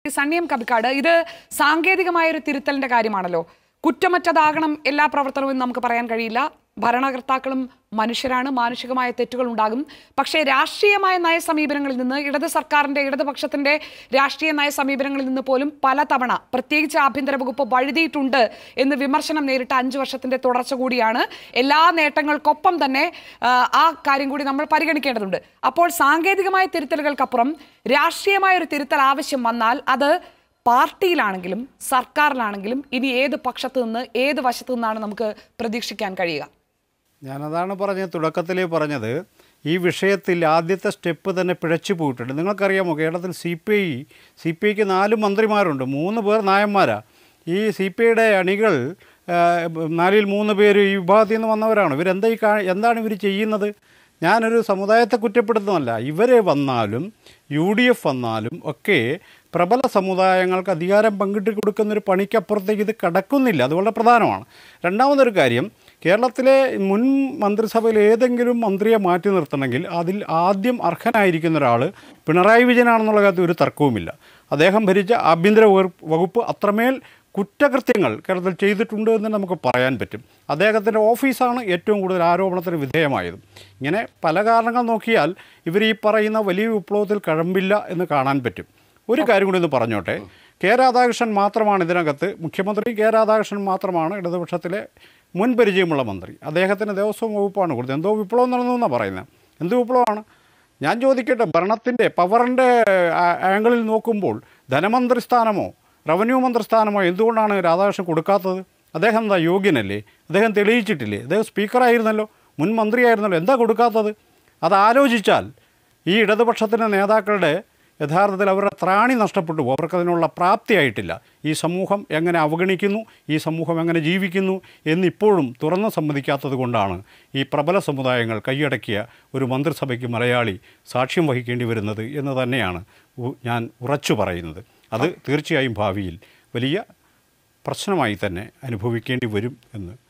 സണ്ണിയം കബിക്കാട് ഇത് സാങ്കേതികമായ ഒരു തിരുത്തലിന്റെ കാര്യമാണല്ലോ കുറ്റമറ്റതാകണം എല്ലാ പ്രവർത്തനവും എന്ന് നമുക്ക് പറയാൻ കഴിയില്ല ഭരണകർത്താക്കളും മനുഷ്യരാണ് മാനുഷികമായ തെറ്റുകൾ ഉണ്ടാകും പക്ഷേ രാഷ്ട്രീയമായ നയ സമീപനങ്ങളിൽ നിന്ന് ഇടത് സർക്കാരിന്റെ ഇടതുപക്ഷത്തിന്റെ രാഷ്ട്രീയ നയ സമീപനങ്ങളിൽ നിന്ന് പോലും പലതവണ പ്രത്യേകിച്ച് ആഭ്യന്തര വകുപ്പ് വഴുതിയിട്ടുണ്ട് എന്ന് വിമർശനം നേരിട്ട അഞ്ചു വർഷത്തിന്റെ തുടർച്ച കൂടിയാണ് എല്ലാ നേട്ടങ്ങൾക്കൊപ്പം തന്നെ ആ, ആ കാര്യം കൂടി നമ്മൾ പരിഗണിക്കേണ്ടതുണ്ട് അപ്പോൾ സാങ്കേതികമായ തിരുത്തലുകൾക്കപ്പുറം രാഷ്ട്രീയമായ ഒരു തിരുത്തൽ ആവശ്യം വന്നാൽ അത് പാർട്ടിയിലാണെങ്കിലും സർക്കാരിലാണെങ്കിലും ഇനി ഏത് പക്ഷത്തു നിന്ന് ഏത് വശത്തു നിന്നാണ് നമുക്ക് പ്രതീക്ഷിക്കാൻ കഴിയുക ഞാനതാണ് പറഞ്ഞത് തുടക്കത്തിലേ പറഞ്ഞത് ഈ വിഷയത്തിൽ ആദ്യത്തെ സ്റ്റെപ്പ് തന്നെ പിഴച്ചു പോയിട്ടുണ്ട് നിങ്ങൾക്കറിയാമോ കേരളത്തിൽ C P I C P ഐക്ക് നാല് മന്ത്രിമാരുണ്ട് മൂന്ന് പേർ നായന്മാരാണ് ഈ സി പി ഐയുടെ അണികൾ ആ, നാലിൽ മൂന്ന് പേര് ഈ വിഭാഗത്തിൽ നിന്ന് വന്നവരാണ് ഇവരെന്താ ഈ കാ എന്താണ് ഇവർ ചെയ്യുന്നത് ഞാനൊരു സമുദായത്തെ കുറ്റപ്പെടുത്തുന്നതല്ല ഇവരെ വന്നാലും യു ഡി എഫ് വന്നാലും ഒക്കെ പ്രബല സമുദായങ്ങൾക്ക് അധികാരം പങ്കിട്ട് കൊടുക്കുന്നൊരു പണിക്കപ്പുറത്തേക്ക് ഇത് കടക്കുന്നില്ല അത് വളരെ പ്രധാനമാണ് രണ്ടാമതൊരു കാര്യം കേരളത്തിലെ മുൻ മന്ത്രിസഭയിൽ ഏതെങ്കിലും മന്ത്രിയെ മാറ്റി നിർത്തണമെങ്കിൽ അതിൽ ആദ്യം അർഹനായിരിക്കുന്ന ഒരാൾ പിണറായി വിജയനാണെന്നുള്ള കാര്യത്തിൽ ഒരു തർക്കവുമില്ല അദ്ദേഹം ഭരിച്ച ആഭ്യന്തര വകുപ്പ് വകുപ്പ് അത്രമേൽ കുറ്റകൃത്യങ്ങൾ കേരളത്തിൽ ചെയ്തിട്ടുണ്ട് എന്ന് നമുക്ക് പറയാൻ പറ്റും അദ്ദേഹത്തിൻ്റെ ഓഫീസാണ് ഏറ്റവും കൂടുതൽ ആരോപണത്തിന് വിധേയമായത് ഇങ്ങനെ പല കാരണങ്ങൾ നോക്കിയാൽ ഇവർ ഈ പറയുന്ന വലിയ വിപ്ലവത്തിൽ കഴമ്പില്ല എന്ന് കാണാൻ പറ്റും ഒരു കാര്യം കൂടി ഒന്ന് പറഞ്ഞോട്ടെ കെ രാധാകൃഷ്ണൻ മാത്രമാണ് ഇതിനകത്ത് മുഖ്യമന്ത്രി കെ രാധാകൃഷ്ണൻ മാത്രമാണ് ഇടതുപക്ഷത്തിലെ മുൻ പരിചയമുള്ള മന്ത്രി അദ്ദേഹത്തിന് ദേവസ്വം വകുപ്പാണ് കൊടുത്തത് എന്തോ വിപ്ലവം നടന്നു എന്നാണ് പറയുന്നത് എന്ത് വിപ്ലവമാണ് ഞാൻ ചോദിക്കട്ടെ ഭരണത്തിൻ്റെ പവറിൻ്റെ ആംഗിളിൽ നോക്കുമ്പോൾ ധനമന്ത്രി സ്ഥാനമോ റവന്യൂ മന്ത്രി സ്ഥാനമോ എന്തുകൊണ്ടാണ് രാധാകൃഷ്ണൻ കൊടുക്കാത്തത് അദ്ദേഹം എന്താ യോഗ്യനല്ലേ അദ്ദേഹം തെളിയിച്ചിട്ടില്ലേ അദ്ദേഹം സ്പീക്കറായിരുന്നല്ലോ മുൻ മന്ത്രിയായിരുന്നല്ലോ എന്താ കൊടുക്കാത്തത് അത് ആലോചിച്ചാൽ ഈ ഇടതുപക്ഷത്തിൻ്റെ നേതാക്കളുടെ യഥാർത്ഥത്തിൽ അവരുടെ ത്രാണി നഷ്ടപ്പെട്ടു പോകും. അവർക്കതിനുള്ള പ്രാപ്തിയായിട്ടില്ല ഈ സമൂഹം എങ്ങനെ അവഗണിക്കുന്നു ഈ സമൂഹം എങ്ങനെ ജീവിക്കുന്നു എന്നിപ്പോഴും തുറന്നു സമ്മതിക്കാത്തത് കൊണ്ടാണ് ഈ പ്രബല സമുദായങ്ങൾ കൈയടക്കിയ ഒരു മന്ത്രിസഭയ്ക്ക് മലയാളി സാക്ഷ്യം വഹിക്കേണ്ടി വരുന്നത് എന്ന് തന്നെയാണ് ഉ- ഞാൻ ഉറച്ചു പറയുന്നത് അത് തീർച്ചയായും ഭാവിയിൽ വലിയ പ്രശ്നമായി തന്നെ അനുഭവിക്കേണ്ടി വരും എന്ന്